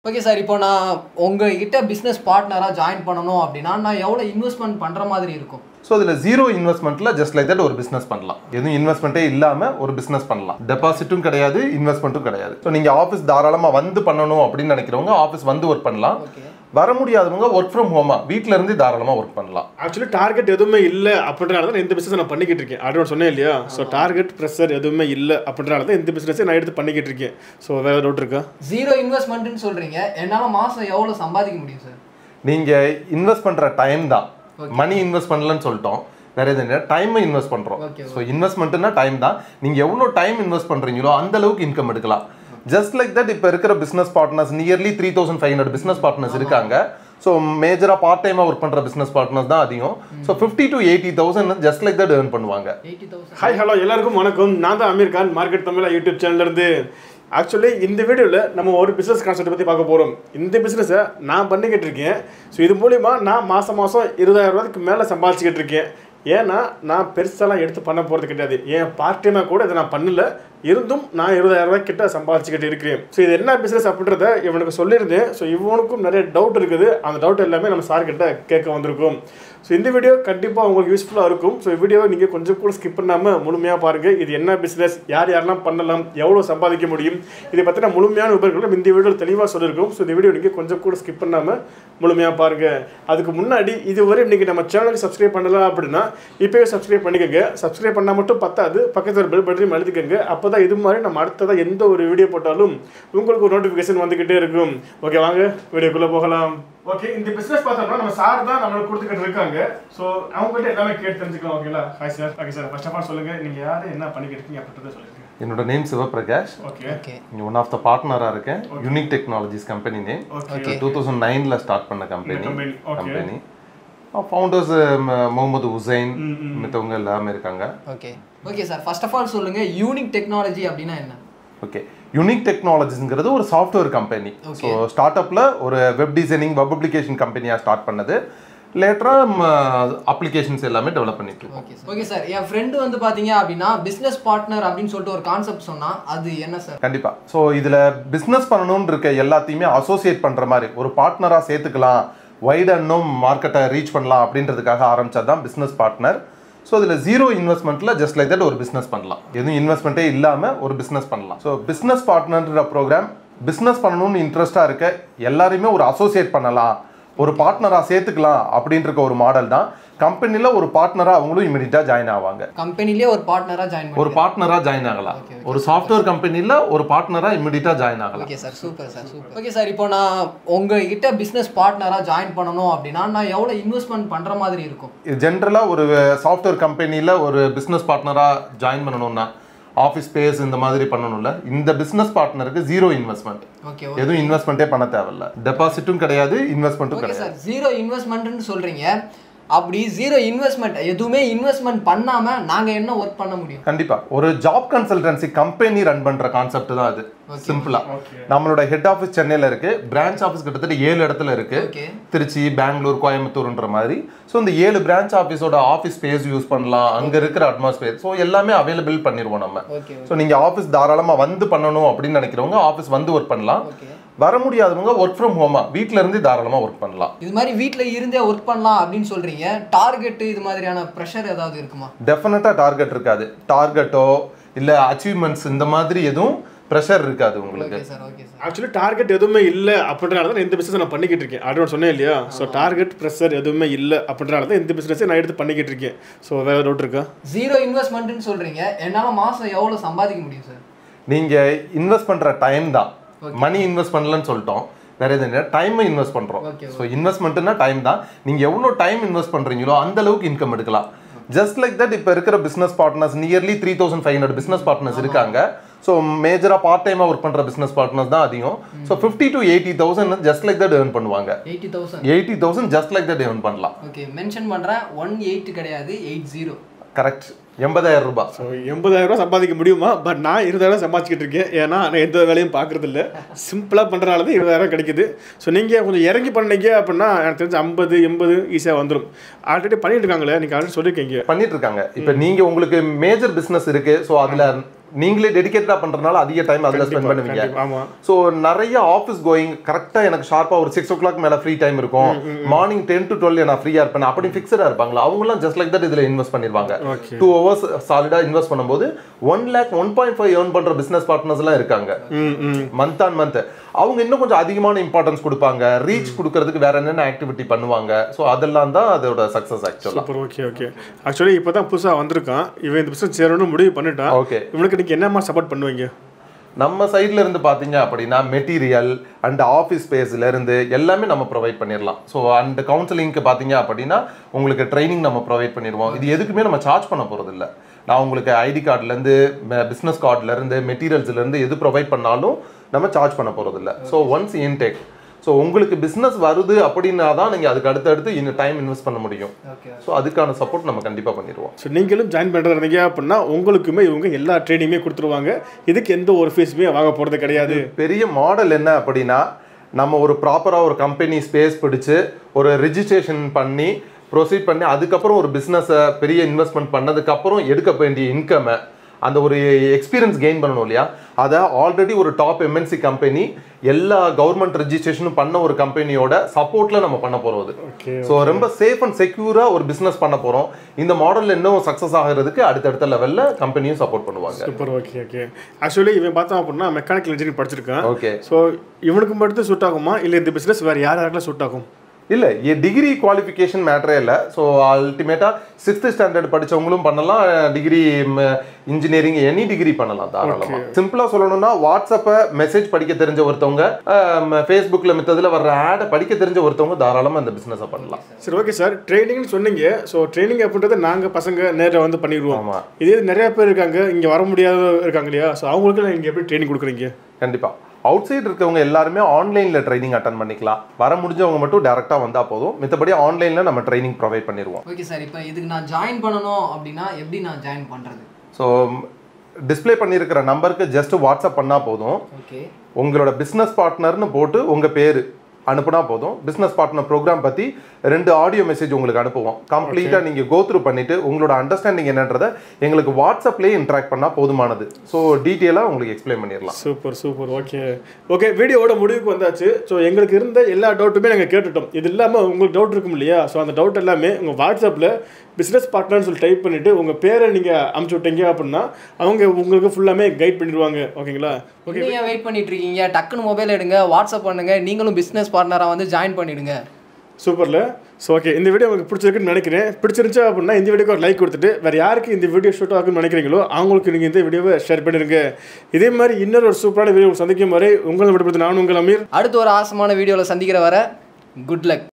Okay sir இப்போ நான் உங்ககிட்ட பிஸ்னஸ் பார்ட்னராக ஜாயின் பண்ணணும் அப்படின்னா நான் எவ்வளோ இன்வெஸ்ட்மெண்ட் பண்ணுற மாதிரி இருக்கும் ஸோ இதில் ஜீரோ இன்வெஸ்ட்மெண்ட்டில் ஜஸ்ட் லைக் தட் ஒரு பிஸ்னஸ் பண்ணலாம் எதுவும் இன்வெஸ்ட்மெண்ட்டே இல்லாமல் ஒரு பிஸ்னஸ் பண்ணலாம் டெபாசிட்டும் கிடையாது இன்வெஸ்ட்மெண்ட்டும் கிடையாது ஸோ நீங்கள் ஆஃபீஸ் தாராளமாக வந்து பண்ணணும் அப்படின்னு நினைக்கிறவங்க ஆஃபீஸ் வந்து ஒர்க் பண்ணலாம் ஓகே வர முடியாதவங்க ஒர்க் ஃப்ரம் ஹோமா வீட்டில இருந்து தாராளமாக ஒர்க் பண்ணலாம் ஆக்சுவலி டார்கெட் எதுவுமே இல்லை அப்படின்றனால தான் இந்த பிசினஸ் நான் பண்ணிக்கிட்டு இருக்கேன் ஆல்ரெடி சொன்னேன் இல்லையா ஸோ டார்கெட் ப்ரெஷர் எதுவுமே இல்லை அப்படின்றனால தான் இந்த பிசினஸை நான் எடுத்து பண்ணிக்கிட்டு இருக்கேன் ஸோ வேற டவுட் இருக்கா ஜீரோ இன்வெஸ்ட்மெண்ட்னு சொல்கிறீங்க என்னால் மாதம் எவ்வளோ சம்பாதிக்க முடியும் சார் நீங்கள் இன்வெஸ்ட் பண்ணுற டைம் தான் மணி இன்வெஸ்ட் பண்ணலன்னு சொல்லிட்டோம் வேற எதுவும் இல்லை டைமை இன்வெஸ்ட் பண்ணுறோம் Okay, ஸோ இன்வெஸ்ட்மெண்ட்னா டைம் தான் நீங்கள் எவ்வளோ டைம் இன்வெஸ்ட் பண்ணுறீங்களோ அந்த அளவுக்கு இன்கம் எடுக்கலாம் ஜஸ்ட் லைக் தட் இப்போ இருக்கிற business partners nearly three thousand five hundred business partners இருக்காங்க ஸோ மேஜராக பார்ட் டைமாக ஒர்க் பண்ணுற பிஸ்னஸ் பார்ட்னர்ஸ் தான் அதிகம் so fifty to eighty thousand just like that earn பண்ணுவாங்க எயிட்டி தௌசண்ட் ஹாய் ஹலோ எல்லாருக்கும் வணக்கம் நான் தான் அமீர் கான் மார்க்கெட் தமிழா யூடியூப் சேனல்ல இருந்து ஆக்சுவலி இந்த வீடியோவில் நம்ம ஒரு பிஸ்னஸ் கான்செப்ட் பற்றி பார்க்க போகிறோம் இந்த பிஸ்னஸை நான் பண்ணிக்கிட்டு இருக்கேன் ஸோ இது மூலிமா நான் மாதம் மாதம் இருபதாயிரம் ரூபாய்க்கு மேலே சம்பாதிச்சுக்கிட்டு இருக்கேன் ஏன்னா நான் பெருசாலாம் எடுத்து பண்ண போகிறது கிடையாது ஏன் பார்ட் டைமாக கூட இதை நான் பண்ணல இருந்தும் நான் இருபதாயிரம் ரூபாய் கிட்ட சம்பாதிச்சுக்கிட்டு இருக்கிறேன் ஸோ இது என்ன பிஸ்னஸ் அப்படின்றத இவனுக்கு சொல்லியிருந்தேன் ஸோ இவனுக்கும் நிறைய டவுட் இருக்குது அந்த டவுட் எல்லாமே நம்ம சார் கிட்ட கேட்க வந்திருக்கோம் ஸோ இந்த வீடியோ கண்டிப்பாக உங்களுக்கு யூஸ்ஃபுல்லாக இருக்கும் ஸோ வீடியோவை நீங்கள் கொஞ்சம் கூட ஸ்கிப் பண்ணாமல் முழுமையாக பாருங்கள் இது என்ன பிஸ்னஸ் யார் யாரெல்லாம் பண்ணலாம் எவ்வளோ சம்பாதிக்க முடியும் இதை பற்றின முழுமையான விவரங்களும் இந்த வீடியோவில் தெளிவாக சொல்லியிருக்கோம் ஸோ இந்த வீடியோ நீங்கள் கொஞ்சம் கூட ஸ்கிப் பண்ணாமல் முழுமையாக பாருங்கள் அதுக்கு முன்னாடி இதுவரை இன்றைக்கி நம்ம சேனலுக்கு சப்ஸ்கிரைப் பண்ணலாம் அப்படின்னா இப்போயே சப்ஸ்கிரைப் பண்ணிக்கோங்க சப்ஸ்கிரைப் பண்ணால் மட்டும் பத்தாது பக்கத்தில் பெல் பட்டனையும் அழுத்திக்கோங்க அப்போ தான் இது மாதிரி நம்ம அடுத்ததாக எந்த ஒரு வீடியோ போட்டாலும் உங்களுக்கு ஒரு நோட்டிஃபிகேஷன் வந்துக்கிட்டே இருக்கும் ஓகே வாங்க வீடியோக்குள்ளே போகலாம் ஓகே இந்த பிஸ்னஸ் பார்த்தோம்னா நம்ம சார் தான் நம்மளுக்கு கொடுத்துக்கிட்டு இருக்காங்க ஸோ அவங்ககிட்ட எல்லாமே கேட்டு தெரிஞ்சுக்கலாம் ஓகேங்களா hi sir okay sir first of all சொல்லுங்கள் நீங்கள் யார் என்ன பண்ணிக்கிட்டு இருக்கீங்க அப்படின்றத சொல்லுங்கள் என்னோட நேம் சிவபிரகாஷ் ஓகே ஓகே இங்கே ஒன் ஆஃப் த பார்ட்னராக இருக்கேன் unique technologies company name okay two thousand நைனில் ஸ்டார்ட் பண்ண company company, okay. Company founders Mohammed Hussain மித்தவங்க எல்லாமே இருக்காங்க okay okay sir first of all சொல்லுங்கள் யூனிக் டெக்னாலஜி அப்படின்னா என்ன ஓகே யூனிக் டெக்னாலஜிஸ்ங்கிறது ஒரு சாஃப்ட்வேர் கம்பெனி ஸோ ஸ்டார்ட் அப்பில் ஒரு வெப் டிசைனிங் வெப் அப்ளிகேஷன் கம்பெனியாக ஸ்டார்ட் பண்ணது லேட்டராக அப்ளிகேஷன்ஸ் எல்லாமே டெவலப் பண்ணிட்டு இருக்கோம் ஓகே சார் ஓகே சார் என் ஃப்ரெண்டு வந்து பார்த்தீங்க அப்படின்னா பிஸ்னஸ் பார்ட்னர் அப்படின்னு சொல்லிட்டு ஒரு கான்செப்ட் சொன்னா அது என்ன சார் கண்டிப்பா ஸோ இதில் பிஸ்னஸ் பண்ணணும்னு இருக்க எல்லாத்தையுமே அசோசியேட் பண்ணுற மாதிரி ஒரு பார்ட்னராக சேர்த்துக்கலாம் வைட் அண்ணும் மார்க்கெட்டை ரீச் பண்ணலாம் அப்படின்றதுக்காக ஆரம்பிச்சது தான் பிஸ்னஸ் பார்ட்னர் ஸோ இதில் ஜீரோ இன்வெஸ்ட்மெண்ட்டில் ஜஸ்ட் லைக் தட் ஒரு பிஸ்னஸ் பண்ணலாம் எதுவும் இன்வெஸ்ட்மெண்ட்டே இல்லாமல் ஒரு பிஸ்னஸ் பண்ணலாம் ஸோ பிஸ்னஸ் பார்ட்னர்ன்ற ப்ரோக்ராம் பிஸ்னஸ் பண்ணணும்னு இன்ட்ரெஸ்ட்டாக இருக்க எல்லாரையுமே ஒரு அசோசியேட் பண்ணலாம் ஒரு பார்ட்னராக சேர்த்துக்கலாம் அப்படின்ற ஒரு மாடல் தான் கம்பெனியில் ஒரு பார்ட்னராக அவங்களும் இமீடியட்டாக ஜாயின் ஆவாங்க கம்பெனிலே ஒரு பார்ட்னராக ஜாயின் ஒரு பார்ட்னராக ஜாயின் ஆகலாம் ஒரு சாஃப்ட்வேர் கம்பெனியில் ஒரு பார்ட்னராக இமீடியட்டாக ஜாயின் ஆகலாம் okay sir super sir super okay sir இப்போ நான் உங்ககிட்ட பிஸ்னஸ் பார்ட்னராக ஜாயின் பண்ணணும் அப்படின்னா நான் எவ்வளோ இன்வெஸ்ட்மெண்ட் பண்ணுற மாதிரி இருக்கும் இது ஜென்ரலாக ஒரு சாஃப்ட்வேர் கம்பெனியில் ஒரு பிஸ்னஸ் பார்ட்னராக ஜாயின் பண்ணணும்னா ஆஃபீஸ் ஸ்பேஸ் இந்த மாதிரி பண்ணணும்ல இந்த பிஸ்னஸ் பார்ட்னருக்கு ஜீரோ இன்வெஸ்ட்மெண்ட் ஓகே எதுவும் இன்வெஸ்ட்மெண்ட்டே பண்ண தேவையில்ல டெபாசிட்டும் கிடையாது இன்வெஸ்ட்மெண்ட்டும் ஓகே கிடையாது சார் ஜீரோ இன்வெஸ்ட்மெண்ட்னு சொல்கிறீங்க அப்படி ஜீரோ இன்வெஸ்ட்மெண்ட் எதுவுமே இன்வெஸ்ட்மெண்ட் பண்ணாமல் நாங்கள் என்ன ஒர்க் பண்ண முடியும் கண்டிப்பா ஒரு ஜாப் கன்சல்டன்சி கம்பெனி ரன் பண்ற கான்செப்ட் தான் அது சிம்பிளா நம்மளோட ஹெட் ஆஃபீஸ் சென்னையில இருக்கு பிரான்ச் ஆஃபீஸ் கிட்டத்தட்ட ஏழு இடத்துல இருக்கு ஓகே திருச்சி பெங்களூர் கோயம்புத்தூர்ன்ற மாதிரி ஸோ இந்த ஏழு பிரான்ச் ஆஃபீஸோட ஆஃபீஸ் ஸ்பேஸ் யூஸ் பண்ணலாம் அங்க இருக்கிற அட்மாஸ்பியர் ஸோ எல்லாமே அவைலபிள் பண்ணிடுவோம் நம்ம ஓகே ஸோ நீங்க ஆஃபீஸ் தாராளமா வந்து பண்ணணும் அப்படின்னு நினைக்கிறவங்க ஆஃபீஸ் வந்து ஒர்க் பண்ணலாம் ஓகே வர முடியாதவங்க ஒர்க் ஃப்ரம் ஹோமா வீட்ல இருந்து தாராளமா ஒர்க் பண்ணலாம் இது மாதிரி வீட்டில் இருந்தே ஒர்க் பண்ணலாம் அப்படின்னு சொல்கிறீங்க டார்கெட் இது மாதிரியான ப்ரெஷர் ஏதாவது இருக்குமா டெஃபினட்டா டார்கெட் இருக்காது டார்கெட்டோ இல்ல அச்சீவ்மெண்ட்ஸ் இந்த மாதிரி எதுவும் ப்ரெஷர் இருக்காது உங்களுக்கு okay sir okay sir actually target எதுவுமே இல்லை அப்படின்றனால தான் இந்த பிஸ்னஸ் நான் பண்ணிக்கிட்டு இருக்கேன் ஆல்ரெடி சொன்னேன் இல்லையா ஸோ டார்கெட் ப்ரெஷர் எதுவுமே இல்லை அப்படின்றனால தான் இந்த பிஸ்னஸை நான் எடுத்து பண்ணிக்கிட்டு இருக்கேன் ஸோ வேறு டவுட் இருக்கா ஜீரோ இன்வெஸ்ட்மெண்ட்னு சொல்கிறீங்க என்னால் மாதம் எவ்வளோ சம்பாதிக்க முடியும் சார் நீங்க இன்வெஸ்ட் பண்ற டைம் தான் மணி இன்வெஸ்ட் பண்ணலன்னு சொல்லிட்டோம் வேற எதுவும் இல்லை டைமை இன்வெஸ்ட் பண்றோம் Okay, ஸோ இன்வெஸ்ட்மெண்ட்னா டைம் தான் நீங்க எவ்வளோ டைம் இன்வெஸ்ட் பண்றீங்களோ அந்த அளவுக்கு இன்கம் எடுக்கலாம் ஜஸ்ட் லைக் தட் இப்போ இருக்கிற business partners nearly three thousand five hundred business partners இருக்காங்க ஸோ மேஜராக பார்ட் டைமாக ஒர்க் பண்ணுற பிசினஸ் பார்ட்னர்ஸ் தான் அதிகம் so fifty to eighty thousand just like that earn பண்ணுவாங்க eighty thousand eighty thousand just like that earn பண்ணலாம் okay mention பண்ணுறேன் one eight கிடையாது எயிட் ஜீரோ கரெக்ட் எண்பதாயிரம் ரூபாய் ஸோ எண்பதாயிரம் ரூபாய் சம்பாதிக்க முடியுமா பட் நான் இருபதாயிரம் சம்பாதிச்சிக்கிட்டு இருக்கேன் ஏன்னா நான் எந்த வேலையும் பார்க்கறது இல்ல சிம்பிளாக பண்ணுறனால தான் இருபதாயிரம் கிடைக்குது ஸோ நீங்கள் கொஞ்சம் இறங்கி பண்ணீங்க அப்படின்னா எனக்கு தெரிஞ்சு ஐம்பது எண்பது ஈஸியாக வந்துடும் ஆல்ரெடி பண்ணிட்டு இருக்காங்களே நீங்கள் ஆல்ரெடி சொல்லியிருக்கீங்க பண்ணிட்டு இருக்காங்க இப்போ நீங்க உங்களுக்கு மேஜர் பிசினஸ் இருக்கு ஸோ அதுல நீங்களே டெடிகேட்டடாக பண்ணுறதுனால அதிக டைம் அதில் ஸ்பெண்ட் பண்ணுவீங்க கண்டிப்பா, ஆமா ஸோ நிறைய ஆஃபீஸ் கோயிங் கரெக்டாக எனக்கு ஷார்ப்பாக ஒரு சிக்ஸ் ஓ கிளாக் மேலே ஃப்ரீ டைம் இருக்கும் மார்னிங் டென் டு டுவெல் நான் ஃப்ரீயாக இருப்பேன் அப்படி ஃபிக்ஸடாக இருப்பாங்களா அவங்களாம் ஜஸ்ட் லைக் தட் இதில் இன்வெஸ்ட் பண்ணிடுவாங்க ஓகே டூ ஹவர்ஸ் சாலிடாக இன்வெஸ்ட் பண்ணும்போது one lakh one point five earn பண்ணுற பிஸ்னஸ் பார்ட்னர்ஸ்லாம் இருக்காங்க ம் ம் மந்த் ஆன் மந்த் அவங்க இன்னும் கொஞ்சம் அதிகமான இம்பார்ட்டன்ஸ் கொடுப்பாங்க ரீச் கொடுக்கறதுக்கு வேற என்னென்ன ஆக்டிவிட்டி பண்ணுவாங்க ஸோ அதெல்லாம் தான் அதோட சக்ஸஸ் ஆக்சுவலாக சூப்பர் ஓகே ஓகே ஆக்சுவலி இப்போ தான் புதுசாக வந்திருக்கான் இவன் இந்த பிஸ்னஸ் சேரணும்னு முடிவு பண்ணிட்டான் ஓகே இவனுக்கு நீங்கள் என்னமா சப்போர்ட் பண்ணுவீங்க நம்ம சைட்ல இருந்து பாத்தீங்க அப்படின்னா மெட்டீரியல் அண்ட் ஆஃபீஸ் ஸ்பேஸ்ல இருந்து எல்லாமே நம்ம ப்ரொவைட் பண்ணிடலாம் ஸோ அண்ட் கவுன்சிலிங்க்கு பாத்தீங்க அப்படின்னா உங்களுக்கு ட்ரைனிங் நம்ம ப்ரொவைட் பண்ணிடுவோம் இது எதுக்குமே நம்ம சார்ஜ் பண்ண போறது இல்ல நான் உங்களுக்கு ஐடி கார்டுலேருந்து பிஸ்னஸ் கார்டுலேருந்து மெட்டீரியல்ஸ்லேருந்து எது ப்ரொவைட் பண்ணாலும் நம்ம சார்ஜ் பண்ண போறது இல்ல ஸோ ஒன்ஸ் இன்டேக் ஸோ உங்களுக்கு பிஸ்னஸ் வருது அப்படின்னா தான் நீங்கள் அதுக்கு அடுத்தடுத்து இன்னும் டைம் இன்வெஸ்ட் பண்ண முடியும் ஓகே ஸோ அதுக்கான சப்போர்ட் நம்ம கண்டிப்பாக பண்ணிடுவோம் ஸோ நீங்களும் ஜாயின் பண்ணுறீங்க அப்படின்னா உங்களுக்குமே இவங்க எல்லா ட்ரைனிங்குமே கொடுத்துருவாங்க இதுக்கு எந்த ஒரு ஃபீஸுமே வாங்க போகிறது கிடையாது பெரிய மாடல் என்ன அப்படின்னா நம்ம ஒரு ப்ராப்பராக ஒரு கம்பெனி ஸ்பேஸ் பிடிச்சு ஒரு ரிஜிஸ்ட்ரேஷன் பண்ணி ப்ரொசீட் பண்ணி அதுக்கப்புறம் ஒரு பிஸ்னஸை பெரிய இன்வெஸ்ட்மெண்ட் பண்ணதுக்கப்புறம் எடுக்க வேண்டிய இன்கமை அந்த ஒரு எக்ஸ்பீரியன்ஸ் கெயின் பண்ணணும் இல்லையா அதை ஆல்ரெடி ஒரு டாப் எம்என்சி கம்பெனி எல்லா கவர்மெண்ட் ரெஜிஸ்ட்ரேஷனும் பண்ண ஒரு கம்பெனியோட சப்போர்ட்டில் நம்ம பண்ண போகிறது ஓகே ஸோ ரொம்ப சேஃப் அண்ட் செக்யூராக ஒரு பிஸ்னஸ் பண்ண போகிறோம் இந்த மாடல் இன்னும் சக்ஸஸ் ஆகிறதுக்கு அடுத்தடுத்த லெவலில் கம்பெனியும் சப்போர்ட் பண்ணுவாங்க சூப்பர் ஓகே ஓகே ஆக்சுவலி இவன் பார்த்தோம் அப்படின்னா மெக்கானிக்கல் இன்ஜினியரிங் படிச்சிருக்கான் ஓகே ஸோ இவனுக்கு மட்டும் சூட் ஆகுமா இல்லை இந்த பிஸ்னஸ் வேறு யார் யாருக்கெல்லாம் சூட் ஆகும் இல்லை டிகிரி குவாலிஃபிகேஷன் மேட்டரே இல்லை ஸோ அல்டிமேட்டாக சிக்ஸ்த் ஸ்டாண்டர்ட் படிச்சவங்களும் பண்ணலாம் டிகிரி இன்ஜினியரிங் எனி டிகிரி பண்ணலாம் தாராளமாக சிம்பிளாக சொல்லணும்னா வாட்ஸ்அப்பை மெசேஜ் படிக்க தெரிஞ்ச ஒருத்தவங்க ஃபேஸ்புக்கில் மித்ததில் வர்ற ஆடை படிக்க தெரிஞ்ச ஒருத்தவங்க தாராளமாக இந்த பிஸ்னஸை பண்ணலாம் சரி ஓகே சார் ட்ரைனிங்னு சொன்னீங்க ஸோ ட்ரைனிங் அப்படின்றத நாங்கள் பசங்க நேரில் வந்து பண்ணிடுவோம் ஆமா. இதே நிறைய பேர் இருக்காங்க இங்கே வர முடியாத இருக்காங்க இல்லையா ஸோ அவங்களுக்கு நீங்கள் எப்படி ட்ரைனிங் கொடுக்குறீங்க கண்டிப்பாக அவுட் சைடு இருக்கவங்க எல்லாருமே ஆன்லைனில் ட்ரைனிங் அட்டன் பண்ணிக்கலாம் வர முடிஞ்சவங்க மட்டும் டேரெக்டாக வந்தால் போதும் மித்தபடி ஆன்லைனில் நம்ம ட்ரைனிங் ப்ரொவைட் பண்ணிடுவோம் ஓகே சார் இப்போ இதுக்கு நான் ஜாயின் பண்ணணும் அப்படின்னா எப்படி நான் ஜாயின் பண்ணுறது ஸோ டிஸ்ப்ளே பண்ணியிருக்கிற நம்பருக்கு ஜஸ்ட் வாட்ஸ்அப் பண்ணால் போதும் ஓகே உங்களோட பிஸ்னஸ் பார்ட்னர்னு போட்டு உங்கள் பேர் அனுப்புனா போதும் பிஸ்னஸ் பார்ட்னர் ப்ரோக்ராம் பற்றி ரெண்டு ஆடியோ மெசேஜ் உங்களுக்கு அனுப்புவோம் கம்ப்ளீட்டாக நீங்கள் கோ த்ரூ பண்ணிவிட்டு உங்களோட அண்டர்ஸ்டாண்டிங் என்னன்றதை எங்களுக்கு வாட்ஸ்அப்லேயே இன்ட்ராக்ட் பண்ணால் போதுமானது ஸோ டீட்டெயிலாக உங்களுக்கு எக்ஸ்பிளைன் பண்ணிடலாம் சூப்பர் சூப்பர் ஓகே ஓகே வீடியோவோட முடிவுக்கு வந்தாச்சு ஸோ எங்களுக்கு இருந்த எல்லா டவுட்டுமே நாங்கள் கேட்டுட்டோம் இது இல்லாமல் உங்களுக்கு டவுட் இருக்கும் இல்லையா ஸோ அந்த டவுட் எல்லாமே உங்கள் வாட்ஸ்அப்பில் பிஸ்னஸ் பார்ட்னர்னு சொல்லி டைப் பண்ணிவிட்டு உங்கள் பேரை நீங்கள் அமுச்சு விட்டீங்க அப்படின்னா அவங்க உங்களுக்கு ஃபுல்லாமே கைட் பண்ணிடுவாங்க ஓகேங்களா ஓகே நீங்க வெயிட் பண்ணிட்டு இருக்கீங்க டக்குன்னு மொபைல் எடுங்க வாட்ஸ்அப் பண்ணுங்க நீங்களும் பிசினஸ் பார்ட்னரா வந்து ஜாயின் பண்ணிடுங்க சூப்பரில் ஸோ ஓகே இந்த வீடியோ உங்களுக்கு பிடிச்சிருக்குன்னு நினைக்கிறேன் பிடிச்சிருந்துச்சா அப்படின்னா இந்த வீடியோக்கு ஒரு லைக் கொடுத்துட்டு வேறு யாருக்கு இந்த வீடியோ ஷூட் ஆகும்னு நினைக்கிறீங்களோ அவங்களுக்கு நீங்கள் இந்த வீடியோவை ஷேர் பண்ணிடுங்க இதே மாதிரி இன்னொரு ஒரு சூப்பரான வீடியோ சந்திக்கும் வரை உங்களை விடுபடுத்து நான் உங்கள் அமீர் அடுத்து ஒரு ஆசமான வீடியோவில் சந்திக்கிற வர குட் லக்